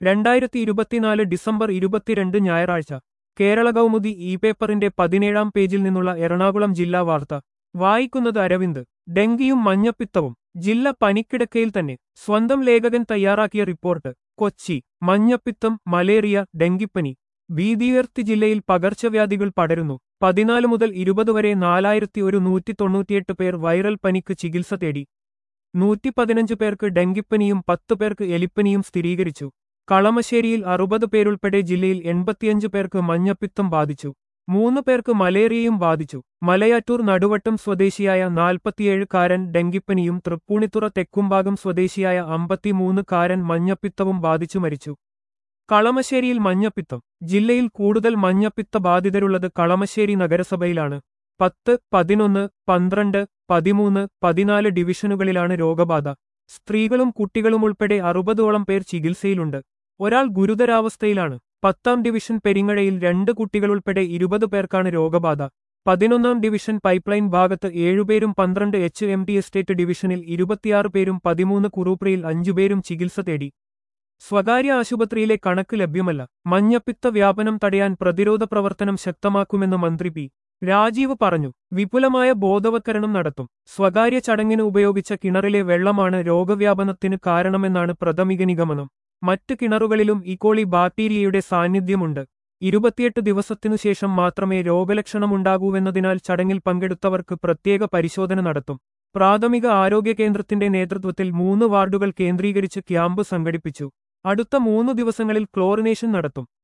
രണ്ടായിരത്തി ഇരുപത്തിനാല് ഡിസംബർ ഇരുപത്തിരണ്ട് ഞായറാഴ്ച കേരള കൗമുദി ഇ പേപ്പറിന്റെ പതിനേഴാം പേജിൽ നിന്നുള്ള എറണാകുളം ജില്ലാ വാർത്ത വായിക്കുന്നത് അരവിന്ദ് ഡെങ്കിയും മഞ്ഞപ്പിത്തവും ജില്ല പനിക്കിടക്കയിൽ തന്നെ സ്വന്തം ലേഖകൻ തയ്യാറാക്കിയ റിപ്പോർട്ട് കൊച്ചി മഞ്ഞപ്പിത്തം മലേറിയ ഡെങ്കിപ്പനി ഭീതിയുയർത്തി ജില്ലയിൽ പകർച്ചവ്യാധികൾ പടരുന്നു പതിനാല് മുതൽ ഇരുപത് വരെ നാലായിരത്തി ഒരു നൂറ്റി തൊണ്ണൂറ്റിയെട്ട് പേർ വൈറൽ പനിക്ക് ചികിത്സ തേടി നൂറ്റി പതിനഞ്ച് പേർക്ക് ഡെങ്കിപ്പനിയും പത്ത് പേർക്ക് എലിപ്പനിയും സ്ഥിരീകരിച്ചു കളമശ്ശേരിയിൽ അറുപത് പേരുൾപ്പെടെ ജില്ലയിൽ എൺപത്തിയഞ്ച് പേർക്ക് മഞ്ഞപ്പിത്തം ബാധിച്ചു മൂന്ന് പേർക്ക് മലേറിയയും ബാധിച്ചു മലയാറ്റൂർ നടുവട്ടം സ്വദേശിയായ നാൽപ്പത്തിയേഴുകാരൻ ഡെങ്കിപ്പനിയും തൃപ്പൂണിത്തുറ തെക്കുംഭാഗം സ്വദേശിയായ അമ്പത്തിമൂന്ന് കാരൻ മഞ്ഞപ്പിത്തവും ബാധിച്ചു മരിച്ചു കളമശ്ശേരിയിൽ മഞ്ഞപ്പിത്തം ജില്ലയിൽ കൂടുതൽ മഞ്ഞപ്പിത്ത ബാധിതരുള്ളത് കളമശ്ശേരി നഗരസഭയിലാണ് പത്ത് പതിനൊന്ന് പന്ത്രണ്ട് പതിമൂന്ന് പതിനാല് ഡിവിഷനുകളിലാണ് രോഗബാധ സ്ത്രീകളും കുട്ടികളും ഉൾപ്പെടെ അറുപതോളം പേർ ചികിത്സയിലുണ്ട് ഒരാൾ ഗുരുതരാവസ്ഥയിലാണ് പത്താം ഡിവിഷൻ പെരിങ്ങഴയിൽ രണ്ട് കുട്ടികളുൾപ്പെടെ ഇരുപത് പേർക്കാണ് രോഗബാധ പതിനൊന്നാം ഡിവിഷൻ പൈപ്പ്ലൈൻ ഭാഗത്ത് ഏഴുപേരും പന്ത്രണ്ട് എച്ച് എം ടി എസ്റ്റേറ്റ് ഡിവിഷനിൽ ഇരുപത്തിയാറ് പേരും പതിമൂന്ന് കുറുപ്രയിൽ അഞ്ചുപേരും ചികിത്സ തേടി സ്വകാര്യ ആശുപത്രിയിലെ കണക്ക് ലഭ്യമല്ല മഞ്ഞപ്പിത്ത വ്യാപനം തടയാൻ പ്രതിരോധ പ്രവർത്തനം ശക്തമാക്കുമെന്ന് മന്ത്രി പി രാജീവ് പറഞ്ഞു വിപുലമായ ബോധവത്കരണം നടത്തും സ്വകാര്യ ചടങ്ങിന് ഉപയോഗിച്ച കിണറിലെ വെള്ളമാണ് രോഗവ്യാപനത്തിന് കാരണമെന്നാണ് പ്രാഥമിക നിഗമനം മറ്റ് കിണറുകളിലും ഇക്കോളി ബാക്ടീരിയയുടെ സാന്നിധ്യമുണ്ട് ഇരുപത്തിയെട്ട് ദിവസത്തിനു ശേഷം മാത്രമേ രോഗലക്ഷണമുണ്ടാകൂവെന്നതിനാൽ ചടങ്ങിൽ പങ്കെടുത്തവർക്ക് പ്രത്യേക പരിശോധന നടത്തും പ്രാഥമിക ആരോഗ്യ കേന്ദ്രത്തിന്റെ നേതൃത്വത്തിൽ മൂന്ന് വാർഡുകൾ കേന്ദ്രീകരിച്ച് ക്യാമ്പ് സംഘടിപ്പിച്ചു അടുത്ത മൂന്നു ദിവസങ്ങളിൽ ക്ലോറിനേഷൻ നടത്തും